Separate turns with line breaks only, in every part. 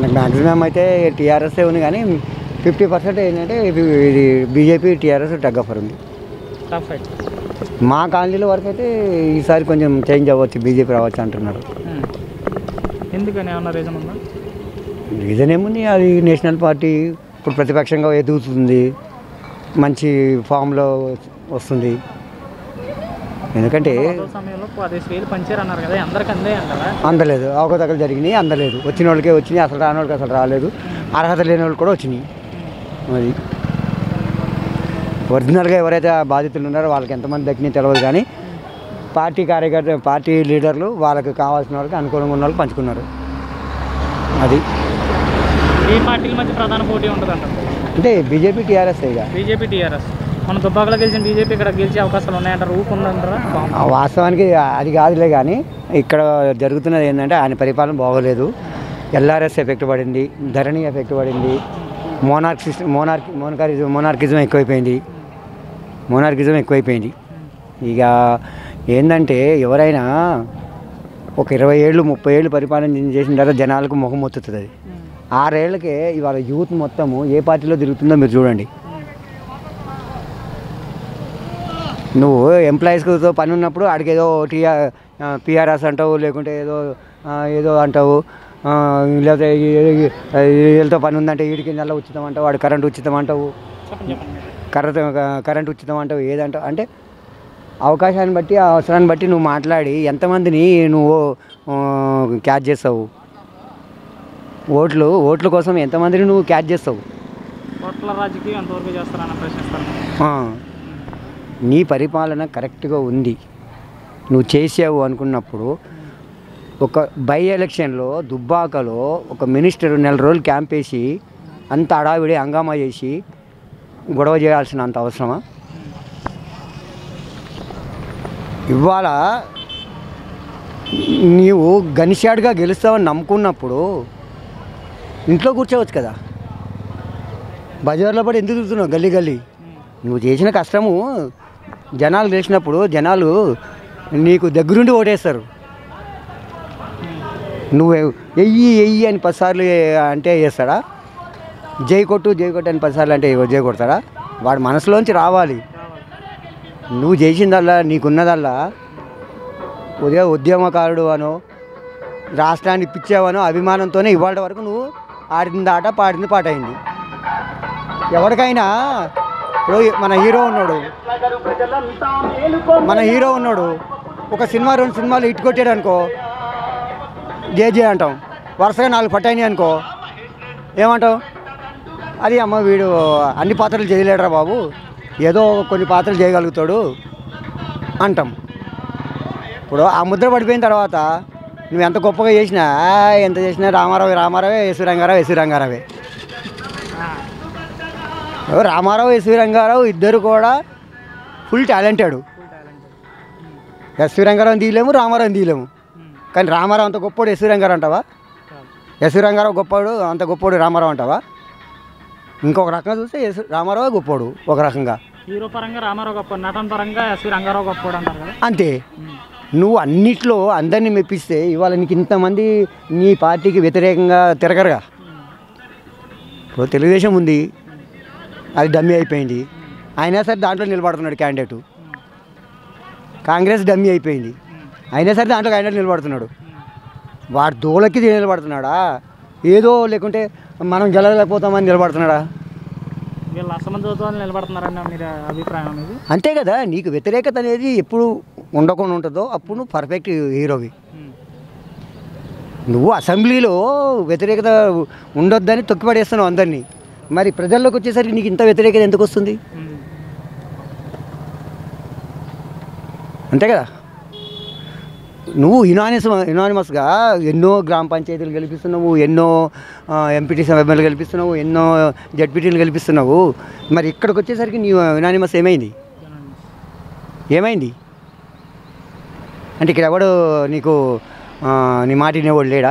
మనకు మ్యాక్సిమం అయితే టీఆర్ఎస్ఏ ఉంది కానీ ఫిఫ్టీ పర్సెంట్ ఏంటంటే ఇది ఇది బీజేపీ టీఆర్ఎస్ టగ్ ఆఫర్ ఉంది
టఫ్ ఫైట్
మా కాలనీలో వరకు అయితే ఈసారి కొంచెం చేంజ్ అవ్వచ్చు బీజేపీ రావచ్చు అంటున్నారు
ఎందుకని ఏమన్నా రీజన్ ఉందా
రీజన్ ఏముంది అది నేషనల్ పార్టీ ఇప్పుడు ప్రతిపక్షంగా ఎదుగుతుంది మంచి ఫామ్లో వస్తుంది ఎందుకంటే
పదో సమయంలో పదేసి వేలు పంచారు అన్నారు కదా అందరికి అందే అంటారా
అందలేదు అవకతవకలు జరిగినాయి అందలేదు వచ్చిన వాళ్ళకే వచ్చినాయి అసలు రాని వాళ్ళకి అసలు రాలేదు అర్హత లేని వాళ్ళు కూడా వచ్చినాయి అది ఒరిజినల్గా ఎవరైతే ఆ బాధితులు ఉన్నారో వాళ్ళకి ఎంతమంది దక్కినాయి తెలియదు కానీ పార్టీ కార్యకర్త పార్టీ లీడర్లు వాళ్ళకి కావాల్సిన వాళ్ళకి అనుకూలంగా ఉన్న వాళ్ళు పంచుకున్నారు అది
ఏ పార్టీల మధ్య ప్రధాన పోటీ ఉంటుంది అంటారు
అంటే బీజేపీ టీఆర్ఎస్ ఇక
బీజేపీ టీఆర్ఎస్ మన దుబ్బాకలో గెలిచిన బీజేపీ ఇక్కడ గెలిచే అవకాశాలు ఉన్నాయంటారు ఊపు ఉందంటారా
ఆ వాస్తవానికి అది కాదులే కానీ ఇక్కడ జరుగుతున్నది ఏంటంటే ఆయన పరిపాలన బాగోలేదు ఎల్ఆర్ఎస్ ఎఫెక్ట్ పడింది ధరణి ఎఫెక్ట్ పడింది మోనార్క్ సిస్టమ్ మోనార్క్ మోనకారిజం మోనార్కిజం ఎక్కువైపోయింది మోనార్కిజం ఎక్కువైపోయింది ఇక ఏంటంటే ఎవరైనా ఒక ఇరవై ఏళ్ళు ముప్పై ఏళ్ళు పరిపాలన చేసిన తర్వాత జనాలకు ముఖం మొత్తుతుంది అది ఆరేళ్లకే ఇవాళ యూత్ మొత్తము ఏ పార్టీలో తిరుగుతుందో మీరు చూడండి నువ్వు ఎంప్లాయీస్తో పని ఉన్నప్పుడు ఆడికి ఏదో టీఆర్ పిఆర్ఎస్ అంటావు లేకుంటే ఏదో ఆ, ఏదో అంటావు ఆ, లేకపోతే ఈ- ఈ- వీళ్ళతో పని ఉందంటే వీడికి నెల ఉచితం అంటావు వాడు కరెంట్ ఉచితం అంటావు
చెప్పండి చెప్పండి మీరు.
కరెంట్ కరెంట్ ఉచితం అంటావు ఏదంటావు అంటే అవకాశాన్ని బట్టి ఆ అవసరాన్ని బట్టి నువ్వు మాట్లాడి ఎంతమందిని నువ్వు ఆ, క్యాచ్ చేస్తావు ఓట్లు ఓట్ల కోసం ఎంతమందిని నువ్వు క్యాచ్ చేస్తావు
కోట్ల రాజకీయం ఎంతవరకు చేస్తారని ప్రశ్నిస్తాను
ఆ, నీ పరిపాలన కరెక్ట్గా ఉంది నువ్వు చేసావు అనుకున్నప్పుడు ఒక బై ఎలక్షన్లో దుబ్బాకలో ఒక మినిస్టర్ నెల రోజులు క్యాంప్ వేసి అంత అడావిడి హంగామా చేసి గొడవ చేయాల్సిన అంత అవసరమా ఇవాళ నీవు గనిషాడ్గా గెలుస్తావని నమ్ముకున్నప్పుడు ఇంట్లో కూర్చోవచ్చు కదా బజార్లో పడి ఎందుకు తిరుగుతున్నావు గల్లీ గల్లీ నువ్వు చేసిన కష్టము జనాలు తెలిసినప్పుడు జనాలు నీకు దగ్గరుండి ఓటేస్తారు నువ్వు ఎయ్యి ఎయ్యి అని పదిసార్లు అంటే వేస్తాడా జై కొట్టు జై కొట్టు అని పదిసార్లు అంటే జై కొడతాడా వాడు మనసులోంచి రావాలి నువ్వు చేసిందల్లా నీకున్నదల్లా ఉదయం ఉద్యమకారుడు అనో రాష్ట్రాన్ని ఇప్పించావనో అభిమానంతోనే ఇవాళ వరకు నువ్వు ఆడింది ఆట పాడింది పాట అయింది ఎవరికైనా ఇప్పుడు మన హీరో ఉన్నాడు మన హీరో ఉన్నాడు ఒక సినిమా రెండు సినిమాలు ఇటు కొట్టాడు అనుకో జే జే అంటాం వరుసగా నాలుగు పట్టాయినాయి అనుకో ఏమంటావు అది అమ్మ వీడు అన్ని పాత్రలు చేయలేడురా బాబు ఏదో కొన్ని పాత్రలు చేయగలుగుతాడు అంటాం ఇప్పుడు ఆ ముద్ర పడిపోయిన తర్వాత నువ్వు ఎంత గొప్పగా చేసినా "ఆ, ఎంత చేసినా రామారావు రామారావే ఎస్వి రంగారావు ఎస్వి రంగారావే ఓ రామారావు ఎస్వి రంగారావు ఇద్దరు కూడా ఫుల్ టాలెంటెడ్ ఎస్వి రంగారావు తీయలేము రామారావు తీయలేము కానీ రామారావు అంత గొప్పోడు ఎస్వి రంగారావు అంటావా ఎస్వి రంగారావు గొప్పోడు అంత గొప్పోడు రామారావు అంటావా ఇంకొక రకంగా చూస్తే ఎస్ రామారావు గొప్పోడు ఒక రకంగా
హీరో పరంగా రామారావు గొప్ప నటన పరంగా ఎస్వి రంగారావు గొప్పవాడు అంటారు కదా
అంతే నువ్వు అన్నిట్లో అందరినీ మెప్పిస్తే ఇవాళ నీకు ఇంతమంది నీ పార్టీకి వ్యతిరేకంగా తిరగరుగా ఇప్పుడు తెలుగుదేశం ఉంది అది డమ్మీ అయిపోయింది అయినా సరే దాంట్లో నిలబడుతున్నాడు క్యాండిడేట్ కాంగ్రెస్ డమ్మీ అయిపోయింది అయినా సరే దాంట్లో క్యాండిడేట్ నిలబడుతున్నాడు వాడు దోలకి నిలబడుతున్నాడా ఏదో లేకుంటే మనం గెలవలేకపోతామని నిలబడుతున్నాడా
వీళ్ళు అసమంజతో నిలబడుతున్నారని మీరు అభిప్రాయం అనేది
అంతే కదా నీకు వ్యతిరేకత అనేది ఎప్పుడు ఉండకుండా ఉంటుందో అప్పుడు నువ్వు పర్ఫెక్ట్ హీరోవి నువ్వు అసెంబ్లీలో వ్యతిరేకత ఉండొద్దని తొక్కిపడేస్తున్నావు అందరినీ మరి ప్రజల్లోకి వచ్చేసరికి నీకు ఇంత వ్యతిరేకత ఎందుకు వస్తుంది అంతే కదా నువ్వు యునానిస్ యునానిమస్గా ఎన్నో గ్రామ పంచాయతీలు గెలిపిస్తున్నావు ఎన్నో ఎంపీటీ ఎమ్మెల్యేలు గెలిపిస్తున్నావు ఎన్నో జడ్పీటీలు గెలిపిస్తున్నావు మరి ఇక్కడికి వచ్చేసరికి నీ యునానిమస్ ఏమైంది ఏమైంది అంటే ఇక్కడ ఎవడు నీకు ఆ, నీ మాట వినేవాడు లేడా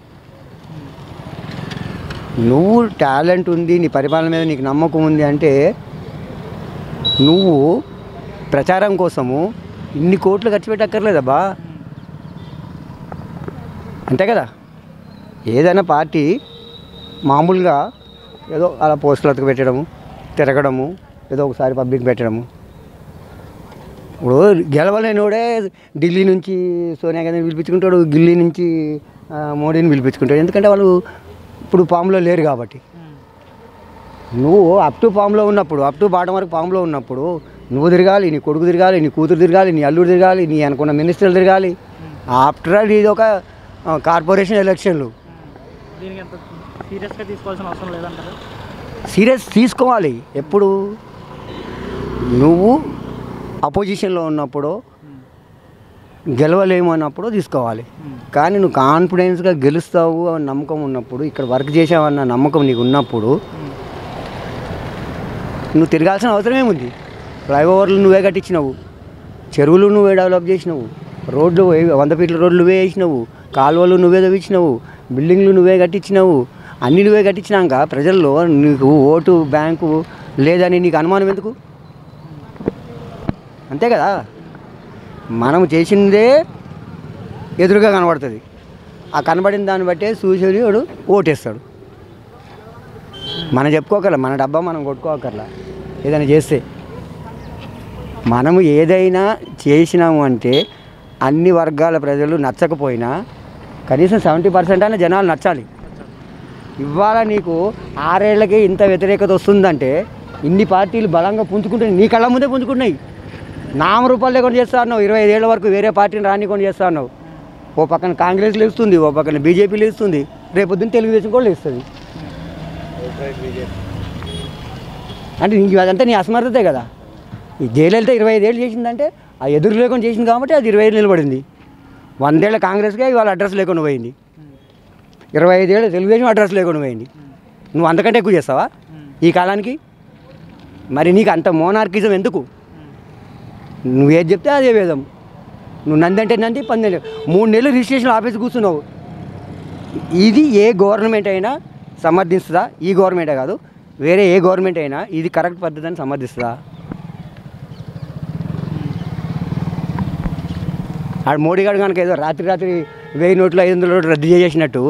నువ్వు టాలెంట్ ఉంది నీ పరిపాలన మీద నీకు నమ్మకం ఉంది అంటే నువ్వు ప్రచారం కోసము ఇన్ని కోట్లు ఖర్చు పెట్టక్కర్లేదబ్బా అంతే కదా ఏదైనా పార్టీ మామూలుగా ఏదో అలా పోస్టులు అతకు పెట్టడము తిరగడము ఏదో ఒకసారి పబ్లిక్ పెట్టడము ఇప్పుడు గెలవలేనివాడే ఢిల్లీ నుంచి సోనియా గాంధీని పిలిపించుకుంటాడు ఢిల్లీ నుంచి ఆ, మోడీని పిలిపించుకుంటాడు ఎందుకంటే వాళ్ళు ఇప్పుడు ఫామ్లో లేరు కాబట్టి నువ్వు అప్ టు ఫామ్లో ఉన్నప్పుడు అప్ టు బాటం వరకు ఫామ్లో ఉన్నప్పుడు నువ్వు తిరగాలి నీ కొడుకు తిరగాలి నీ కూతురు తిరగాలి నీ అల్లుడు తిరగాలి నీ అనుకున్న మినిస్టర్లు తిరగాలి ఆఫ్టర్ ఆల్ ఇది ఒక ఆ, కార్పొరేషన్ ఎలక్షన్లు
దీనికి ఎంత సీరియస్గా తీసుకోవాల్సిన అవసరం లేదంటారు
సీరియస్ తీసుకోవాలి ఎప్పుడు నువ్వు అపోజిషన్లో ఉన్నప్పుడు గెలవలేము అన్నప్పుడు తీసుకోవాలి కానీ నువ్వు కాన్ఫిడెన్స్గా గెలుస్తావు అని నమ్మకం ఉన్నప్పుడు ఇక్కడ వర్క్ చేసావన్న నమ్మకం నీకు ఉన్నప్పుడు నువ్వు తిరగాల్సిన అవసరం ఏముంది ఫ్లైఓవర్లు నువ్వే కట్టించినావు చెరువులు నువ్వే డెవలప్ చేసినావు రోడ్లు వే- వంద ఫీట్ల రోడ్లు నువ్వే వేసినావు కాలువలు నువ్వే తవ్వించినావు బిల్డింగ్లు నువ్వే కట్టించినావు అన్ని నువ్వే కట్టించినాక ప్రజల్లో నీకు ఓటు బ్యాంకు లేదని నీకు అనుమానం ఎందుకు అంతే కదా మనం చేసిందే ఎదురుగా కనబడుతుంది ఆ కనబడిన దాన్ని బట్టే చూసేవాడు ఓటేస్తాడు మనం చెప్పుకోకర్లా మన డబ్బా మనం కొట్టుకోకర్లా ఏదైనా చేస్తే మనము ఏదైనా చేసినాము అంటే అన్ని వర్గాల ప్రజలు నచ్చకపోయినా కనీసం సెవెంటీ పర్సెంట్ అయినా జనాలు నచ్చాలి ఇవాళ నీకు ఆరేళ్లకే ఇంత వ్యతిరేకత వస్తుందంటే ఇన్ని పార్టీలు బలంగా పుంజుకుంటున్నాయి నీ కళ్ళ ముందే పుంజుకుంటున్నాయి నామరూపాలు లేకుండా చేస్తా ఉన్నావు ఇరవై ఐదేళ్ల వరకు వేరే పార్టీని రానికుండా చేస్తా ఉన్నావు ఓ పక్కన కాంగ్రెస్ లేస్తుంది ఓ పక్కన బీజేపీ లేస్తుంది రేపొద్దున తెలుగుదేశం కూడా లేస్తుంది అంటే నీకు అదంతా నీ అసమర్థతే కదా ఈ జయలలిత ఇరవై ఐదేళ్ళు చేసిందంటే ఆ ఎదురు లేకుండా చేసింది కాబట్టి అది ఇరవై ఐదు నిలబడింది వందేళ్ల కాంగ్రెస్కే ఇవాళ అడ్రస్ లేకుండా పోయింది ఇరవై ఐదేళ్ళు తెలుగుదేశం అడ్రస్ లేకుండా పోయింది నువ్వు అంతకంటే ఎక్కువ చేస్తావా ఈ కాలానికి మరి నీకు అంత మోనార్కిజం ఎందుకు నువ్వు ఏది చెప్తే అదే వేదం నువ్వు నంది అంటే నంది పంది మూడు నెలలు రిజిస్ట్రేషన్ ఆఫీస్ కూర్చున్నావు ఇది ఏ గవర్నమెంట్ అయినా సమర్థిస్తుందా ఈ గవర్నమెంటే కాదు వేరే ఏ గవర్నమెంట్ అయినా ఇది కరెక్ట్ పద్ధతి అని సమర్థిస్తుందా ఆడు మోడీ గారు కనుక ఏదో రాత్రి రాత్రి వెయ్యి నోట్లు ఐదు వందల నోట్లు రద్దు చేసినట్టు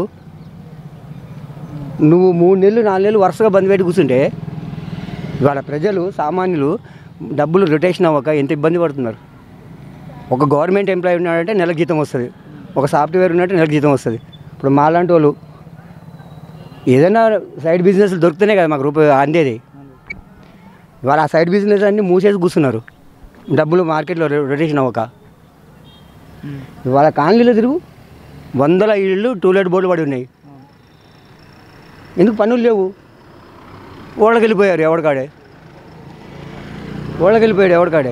నువ్వు మూడు నెలలు నాలుగు నెలలు వరుసగా బంద్ పెట్టి కూర్చుంటే ఇవాళ ప్రజలు సామాన్యులు డబ్బులు రొటేషన్ అవ్వక ఎంత ఇబ్బంది పడుతున్నారు ఒక గవర్నమెంట్ ఎంప్లాయీ ఉన్నాడంటే నెలకు జీతం వస్తుంది ఒక సాఫ్ట్వేర్ ఉన్నట్టు నెలకు జీతం వస్తుంది ఇప్పుడు మాలాంటి వాళ్ళు ఏదైనా సైడ్ బిజినెస్ దొరుకుతూనే కదా మాకు రూపాయి అందేది ఇవాళ ఆ సైడ్ బిజినెస్ అన్నీ మూసేసి కూర్చున్నారు డబ్బులు మార్కెట్లో రొ- రొటేషన్ అవ్వక ఇవాళ కాలనీలో తిరుగు వందల ఇళ్ళు టూలెట్ బోర్డులు పడి ఉన్నాయి ఎందుకు పనులు లేవు ఓళ్ళకి వెళ్ళిపోయారు ఎవడికాడే ఓళ్ళకి వెళ్ళిపోయాడు ఎవడికాడే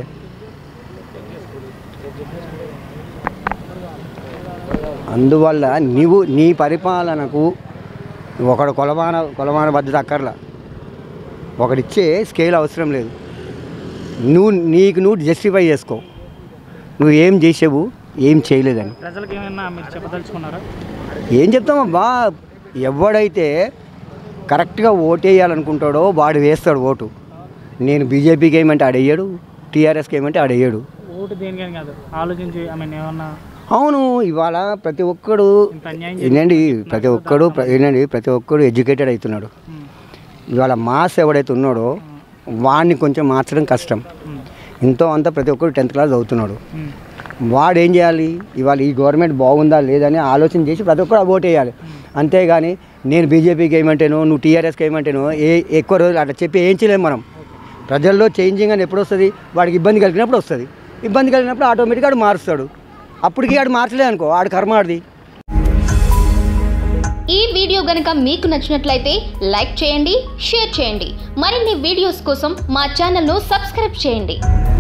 అందువల్ల నీవు నీ పరిపాలనకు ఒకడు కొలమాన కొలమాన పద్ధతి అక్కర్లా ఒకడిచ్చే స్కేల్ అవసరం లేదు నువ్వు నీకు నువ్వు జస్టిఫై చేసుకో నువ్వు ఏం చేసావు ఏం చేయలేదని
ప్రజలకు ఏమైనా మీరు చెప్పదలుచుకున్నారా
ఏం చెప్తామబ్బా ఎవడైతే కరెక్ట్గా ఓటేయాలనుకుంటాడో వాడు వేస్తాడు ఓటు నేను బీజేపీకి ఏమంటే ఆడేయడు టీఆర్ఎస్కి ఏమంటే ఆడేయడు
ఓటు దేనికని కాదు ఆలోచించి ఐ మీన్ ఏమన్నా
అవును ఇవాళ ప్రతి ఒక్కడు
ఇంత అన్యాయం
ఏంటండి ప్రతి ఒక్కడు ప్ర- ఏంటండి ప్రతి ఒక్కడు ఎడ్యుకేటెడ్ అవుతున్నాడు
ఉమ్,
ఇవాళ మాస్ ఎవడైతే ఉన్నాడో వాడిని కొంచెం మార్చడం కష్టం
ఉమ్,
ఎంతో అంతా ప్రతి ఒక్కడు టెన్త్ క్లాస్ చదువుతున్నాడు
ఉమ్,
వాడు ఏం చేయాలి ఇవాళ ఈ గవర్నమెంట్ బాగుందా లేదని ఆలోచన చేసి ప్రతి ఒక్కరు ఓటు వేయాలి అంతేగాని నేను బీజేపీకి వేయమంటేనో నువ్వు టీఆర్ఎస్కి వేయమంటేనో ఏ ఎక్కువ రోజులు అట్లా చెప్పి ఏం చేయలేము మనం ప్రజల్లో చేంజింగ్ అని ఎప్పుడు వస్తుంది వాడికి ఇబ్బంది కలిగినప్పుడు వస్తుంది ఇబ్బంది కలిగినప్పుడు ఆటోమేటిక్గా ఆడు మారుస్తాడు అప్పటికి ఆడు మార్చలేదు అనుకో ఆడు కర్మ ఆడిది
ఈ వీడియో గనుక మీకు నచ్చినట్లయితే లైక్ చేయండి షేర్ చేయండి మరిన్ని వీడియోస్ కోసం మా ఛానల్ను సబ్స్క్రైబ్ చేయండి